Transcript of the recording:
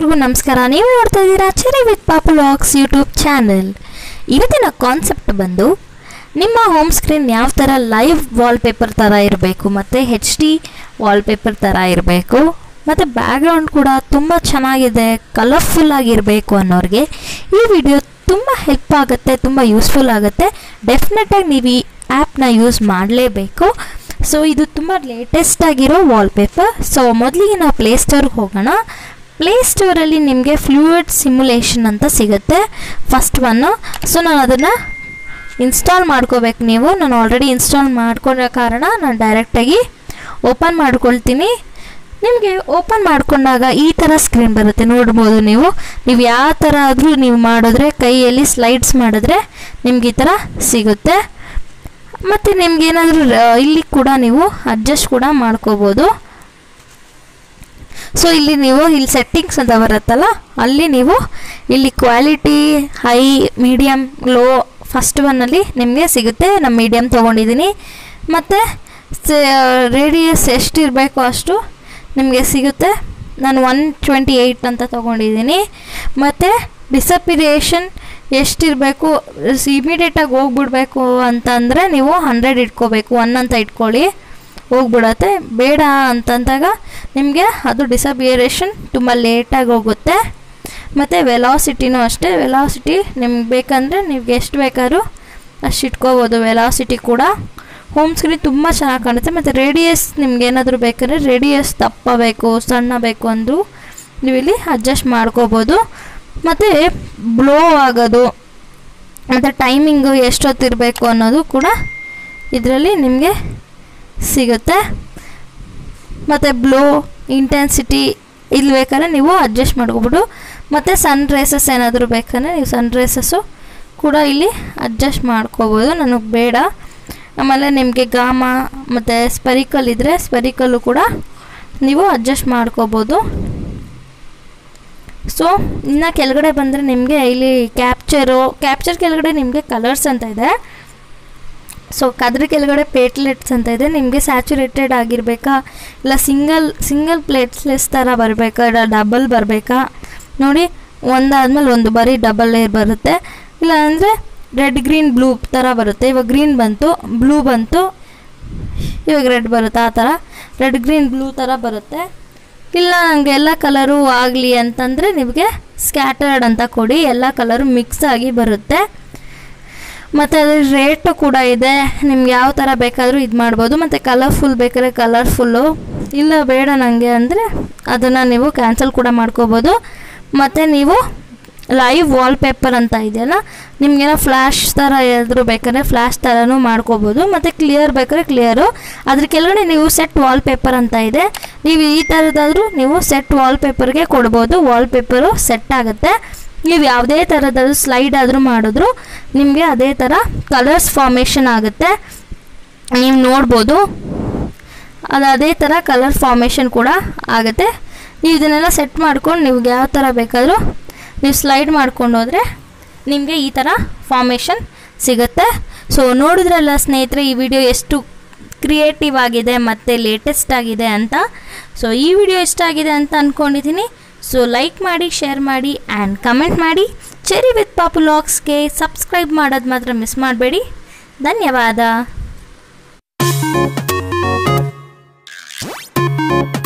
ಎಲ್ರಿಗೂ ನಮಸ್ಕಾರ ನೀವು ನೋಡ್ತಾ ಇದ್ದೀರಾ ಚೆರಿ ವಿತ್ ಪಾಪು ಲಾಕ್ಸ್ ಯೂಟ್ಯೂಬ್ ಚಾನೆಲ್ ಇವತ್ತಿನ ಕಾನ್ಸೆಪ್ಟ್ ಬಂದು ನಿಮ್ಮ ಹೋಮ್ ಸ್ಕ್ರೀನ್ ಯಾವ ಥರ ಲೈವ್ ವಾಲ್ಪೇಪರ್ ಥರ ಇರಬೇಕು ಮತ್ತು ಹೆಚ್ ಡಿ ವಾಲ್ಪೇಪರ್ ಥರ ಇರಬೇಕು ಮತ್ತು ಬ್ಯಾಕ್ಗ್ರೌಂಡ್ ಕೂಡ ತುಂಬ ಚೆನ್ನಾಗಿದೆ ಕಲರ್ಫುಲ್ ಆಗಿರಬೇಕು ಅನ್ನೋರಿಗೆ ಈ ವಿಡಿಯೋ ತುಂಬ ಹೆಲ್ಪ್ ಆಗುತ್ತೆ ತುಂಬ ಯೂಸ್ಫುಲ್ ಆಗುತ್ತೆ ಡೆಫಿನೆಟಾಗಿ ನೀವು ಈ ಆ್ಯಪ್ನ ಯೂಸ್ ಮಾಡಲೇಬೇಕು ಸೊ ಇದು ತುಂಬ ಲೇಟೆಸ್ಟ್ ಆಗಿರೋ ವಾಲ್ಪೇಪರ್ ಸೊ ಮೊದಲಿಗೆ ನಾವು ಪ್ಲೇಸ್ಟೋರ್ಗೆ ಹೋಗೋಣ ಪ್ಲೇಸ್ಟೋರಲ್ಲಿ ನಿಮಗೆ ಫ್ಲೂಯಿಡ್ ಸಿಮ್ಯುಲೇಷನ್ ಅಂತ ಸಿಗುತ್ತೆ ಫಸ್ಟ್ ಒನ್ನು ಸೊ ನಾನು ಅದನ್ನು ಇನ್ಸ್ಟಾಲ್ ಮಾಡ್ಕೋಬೇಕು ನೀವು ನಾನು ಆಲ್ರೆಡಿ ಇನ್ಸ್ಟಾಲ್ ಮಾಡ್ಕೊಂಡ ಕಾರಣ ನಾನು ಡೈರೆಕ್ಟಾಗಿ ಓಪನ್ ಮಾಡ್ಕೊಳ್ತೀನಿ ನಿಮಗೆ ಓಪನ್ ಮಾಡ್ಕೊಂಡಾಗ ಈ ಥರ ಸ್ಕ್ರೀನ್ ಬರುತ್ತೆ ನೋಡ್ಬೋದು ನೀವು ನೀವು ಯಾವ ಥರ ಆದರೂ ನೀವು ಮಾಡಿದ್ರೆ ಕೈಯಲ್ಲಿ ಸ್ಲೈಡ್ಸ್ ಮಾಡಿದ್ರೆ ನಿಮ್ಗೆ ಈ ಥರ ಸಿಗುತ್ತೆ ಮತ್ತು ನಿಮ್ಗೇನಾದರೂ ಇಲ್ಲಿ ಕೂಡ ನೀವು ಅಡ್ಜಸ್ಟ್ ಕೂಡ ಮಾಡ್ಕೋಬೋದು ಸೊ ಇಲ್ಲಿ ನೀವು ಇಲ್ಲಿ ಸೆಟ್ಟಿಂಗ್ಸ್ ಅಂತ ಬರುತ್ತಲ್ಲ ಅಲ್ಲಿ ನೀವು ಇಲ್ಲಿ quality high medium low first ಒನ್ನಲ್ಲಿ ನಿಮಗೆ ಸಿಗುತ್ತೆ ನಾನು ಮೀಡಿಯಮ್ ತೊಗೊಂಡಿದ್ದೀನಿ ಮತ್ತು ರೇಡಿಯಸ್ ಎಷ್ಟು ಇರಬೇಕು ಅಷ್ಟು ನಿಮಗೆ ಸಿಗುತ್ತೆ ನಾನು ಒನ್ ಟ್ವೆಂಟಿ ಏಯ್ಟ್ ಅಂತ ತೊಗೊಂಡಿದ್ದೀನಿ ಮತ್ತು ಡಿಸಪಿರೇಷನ್ ಎಷ್ಟಿರಬೇಕು ಇಮಿಡಿಯೇಟಾಗಿ ಹೋಗ್ಬಿಡ್ಬೇಕು ಅಂತಂದರೆ ನೀವು ಹಂಡ್ರೆಡ್ ಇಟ್ಕೋಬೇಕು ಒನ್ ಅಂತ ಇಟ್ಕೊಳ್ಳಿ ಹೋಗ್ಬಿಡತ್ತೆ ಬೇಡ ಅಂತಂದಾಗ ನಿಮಗೆ ಅದು ಡಿಸಪಿಯರೇಷನ್ ತುಂಬ ಲೇಟಾಗಿ ಹೋಗುತ್ತೆ ಮತ್ತು ವೆಲಾಸಿಟಿನೂ ಅಷ್ಟೇ ವೆಲಾಸಿಟಿ ನಿಮ್ಗೆ ಬೇಕಂದರೆ ನಿಮ್ಗೆ ಎಷ್ಟು ಬೇಕಾದ್ರೂ ಅಷ್ಟು ಇಟ್ಕೋಬೋದು ವೆಲಾಸಿಟಿ ಕೂಡ ಹೋಮ್ ಸ್ಕ್ರೀನ್ ತುಂಬ ಚೆನ್ನಾಗಿ ಕಾಣುತ್ತೆ ಮತ್ತು ರೇಡಿಯಸ್ ನಿಮ್ಗೆ ಏನಾದರೂ ಬೇಕಂದರೆ ರೇಡಿಯಸ್ ದಪ್ಪ ಬೇಕು ಸಣ್ಣ ಬೇಕು ಅಂದರೂ ನೀವು ಇಲ್ಲಿ ಅಡ್ಜಸ್ಟ್ ಮಾಡ್ಕೋಬೋದು ಮತ್ತು ಬ್ಲೋ ಆಗೋದು ಮತ್ತು ಟೈಮಿಂಗು ಎಷ್ಟೊತ್ತಿರಬೇಕು ಅನ್ನೋದು ಕೂಡ ಇದರಲ್ಲಿ ನಿಮಗೆ ಸಿಗುತ್ತೆ ಮತ್ತು ಬ್ಲೋ ಇಂಟೆನ್ಸಿಟಿ ಇಲ್ಲಿ ಬೇಕಾದ್ರೆ ನೀವು ಅಡ್ಜಸ್ಟ್ ಮಾಡ್ಕೊಬಿಟ್ಟು ಮತ್ತು ಸನ್ ರೇಸಸ್ ಏನಾದರೂ ಬೇಕಂದರೆ ನೀವು ಸನ್ ರೇಸಸ್ಸು ಕೂಡ ಇಲ್ಲಿ ಅಡ್ಜಸ್ಟ್ ಮಾಡ್ಕೋಬೋದು ನನಗೆ ಬೇಡ ಆಮೇಲೆ ನಿಮಗೆ ಗಾಮ ಮತ್ತು ಸ್ಪೆರಿಕಲ್ ಇದ್ದರೆ ಸ್ಪೆರಿಕಲ್ಲು ಕೂಡ ನೀವು ಅಡ್ಜಸ್ಟ್ ಮಾಡ್ಕೋಬೋದು ಸೊ ಇನ್ನು ಕೆಳಗಡೆ ಬಂದರೆ ನಿಮಗೆ ಇಲ್ಲಿ ಕ್ಯಾಪ್ಚರು ಕ್ಯಾಪ್ಚರ್ ಕೆಳಗಡೆ ನಿಮಗೆ ಕಲರ್ಸ್ ಅಂತ ಇದೆ ಸೊ ಅದ್ರ ಕೆಳಗಡೆ ಪೇಟ್ಲೆಟ್ಸ್ ಅಂತ ಇದೆ ನಿಮಗೆ ಸ್ಯಾಚುರೇಟೆಡ್ ಆಗಿರಬೇಕಾ ಇಲ್ಲ ಸಿಂಗಲ್ ಸಿಂಗಲ್ ಪ್ಲೇಟ್ಲೆಸ್ ಥರ ಬರಬೇಕಾ ಇಲ್ಲ ಡಬಲ್ ಬರಬೇಕಾ ನೋಡಿ ಒಂದಾದ್ಮೇಲೆ ಒಂದು ಬರೀ ಡಬಲ್ ಏರ್ ಬರುತ್ತೆ ಇಲ್ಲ ಅಂದರೆ ರೆಡ್ ಗ್ರೀನ್ ಬ್ಲೂ ಥರ ಬರುತ್ತೆ ಇವಾಗ ಗ್ರೀನ್ ಬಂತು ಬ್ಲೂ ಬಂತು ಇವಾಗ ರೆಡ್ ಬರುತ್ತೆ ಆ ಥರ ರೆಡ್ ಗ್ರೀನ್ ಬ್ಲೂ ಥರ ಬರುತ್ತೆ ಇಲ್ಲ ನನಗೆ ಎಲ್ಲ ಕಲರು ಆಗಲಿ ಅಂತಂದರೆ ನಿಮಗೆ ಸ್ಕ್ಯಾಟರ್ಡ್ ಅಂತ ಕೊಡಿ ಎಲ್ಲ ಕಲರು ಮಿಕ್ಸ್ ಆಗಿ ಬರುತ್ತೆ ಮತ್ತು ಅದ್ರ ರೇಟು ಕೂಡ ಇದೆ ನಿಮ್ಗೆ ಯಾವ ಥರ ಬೇಕಾದರೂ ಇದು ಮಾಡ್ಬೋದು ಮತ್ತು ಕಲರ್ಫುಲ್ ಬೇಕಾದ್ರೆ ಕಲರ್ಫುಲ್ಲು ಇಲ್ಲ ಬೇಡ ನನಗೆ ಅಂದರೆ ಅದನ್ನು ನೀವು ಕ್ಯಾನ್ಸಲ್ ಕೂಡ ಮಾಡ್ಕೋಬೋದು ಮತ್ತು ನೀವು ಲೈವ್ ವಾಲ್ಪೇಪರ್ ಅಂತ ಇದೆಯಲ್ಲ ನಿಮಗೇನೋ ಫ್ಲ್ಯಾಶ್ ಥರ ಏನಾದರೂ ಬೇಕಾದ್ರೆ ಫ್ಲ್ಯಾಶ್ ಥರನೂ ಮಾಡ್ಕೋಬೋದು ಮತ್ತು ಕ್ಲಿಯರ್ ಬೇಕಾದ್ರೆ ಕ್ಲಿಯರು ಅದ್ರ ಕೆಳಗಡೆ ನೀವು ಸೆಟ್ ವಾಲ್ಪೇಪರ್ ಅಂತ ಇದೆ ನೀವು ಈ ಥರದಾದರೂ ನೀವು ಸೆಟ್ ವಾಲ್ಪೇಪರ್ಗೆ ಕೊಡ್ಬೋದು ವಾಲ್ಪೇಪರು ಸೆಟ್ ಆಗುತ್ತೆ ನೀವು ಯಾವುದೇ ಥರದಾದ್ರೂ ಸ್ಲೈಡ್ ಆದರೂ ಮಾಡಿದ್ರು ನಿಮಗೆ ಅದೇ ಥರ ಕಲರ್ಸ್ ಫಾರ್ಮೇಷನ್ ಆಗುತ್ತೆ ನೀವು ನೋಡ್ಬೋದು ಅದು ಅದೇ ಥರ ಕಲರ್ ಫಾರ್ಮೇಷನ್ ಕೂಡ ಆಗುತ್ತೆ ನೀವು ಇದನ್ನೆಲ್ಲ ಸೆಟ್ ಮಾಡ್ಕೊಂಡು ನಿಮ್ಗೆ ಯಾವ ಥರ ಬೇಕಾದರೂ ನೀವು ಸ್ಲೈಡ್ ಮಾಡ್ಕೊಂಡು ಹೋದರೆ ನಿಮಗೆ ಈ ಥರ ಫಾರ್ಮೇಷನ್ ಸಿಗುತ್ತೆ ಸೊ ನೋಡಿದ್ರಲ್ಲ ಸ್ನೇಹಿತರೆ ಈ ವಿಡಿಯೋ ಎಷ್ಟು ಕ್ರಿಯೇಟಿವ್ ಆಗಿದೆ ಮತ್ತು ಲೇಟೆಸ್ಟ್ ಆಗಿದೆ ಅಂತ ಸೊ ಈ ವಿಡಿಯೋ ಇಷ್ಟ ಆಗಿದೆ ಅಂತ ಅಂದ್ಕೊಂಡಿದ್ದೀನಿ ಸೊ ಲೈಕ್ ಮಾಡಿ ಶೇರ್ ಮಾಡಿ ಆ್ಯಂಡ್ ಕಮೆಂಟ್ ಮಾಡಿ ಚೆರಿ ವಿತ್ ಪಾಪುಲಾಕ್ಸ್ಗೆ ಸಬ್ಸ್ಕ್ರೈಬ್ ಮಾಡೋದು ಮಾತ್ರ ಮಿಸ್ ಮಾಡಬೇಡಿ ಧನ್ಯವಾದ